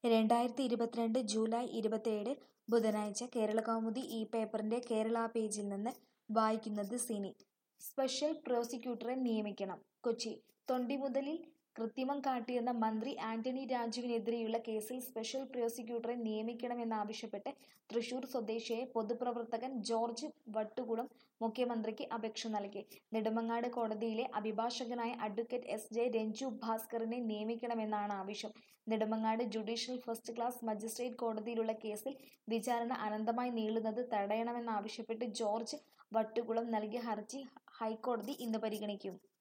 രണ്ടായിരത്തി ഇരുപത്തിരണ്ട് ജൂലൈ ഇരുപത്തേഴ് ബുധനാഴ്ച കേരളകൗമുദി ഈ പേപ്പറിന്റെ കേരള പേജിൽ നിന്ന് വായിക്കുന്നത് സിനി സ്പെഷ്യൽ പ്രോസിക്യൂട്ടറെ നിയമിക്കണം കൊച്ചി തൊണ്ടിമുതലിൽ കൃത്രിമം കാട്ടിയെന്ന മന്ത്രി ആന്റണി രാജുവിനെതിരെയുള്ള കേസിൽ സ്പെഷ്യൽ പ്രോസിക്യൂട്ടറെ നിയമിക്കണമെന്നാവശ്യപ്പെട്ട് തൃശൂർ സ്വദേശിയായ പൊതുപ്രവർത്തകൻ ജോർജ് വട്ടുകുളം മുഖ്യമന്ത്രിക്ക് അപേക്ഷ നൽകി നെടുമങ്ങാട് കോടതിയിലെ അഭിഭാഷകനായ അഡ്വക്കേറ്റ് എസ് ജെ രഞ്ജു ഭാസ്കറിനെ നിയമിക്കണമെന്നാണ് ആവശ്യം Nedumangad judicial first class magistrate കോടതിയിലുള്ള കേസിൽ വിചാരണ അനന്തമായി നീളുന്നത് തടയണമെന്നാവശ്യപ്പെട്ട് ജോർജ് വട്ടുകുളം നൽകിയ ഹർജി ഹൈക്കോടതി ഇന്ന് പരിഗണിക്കും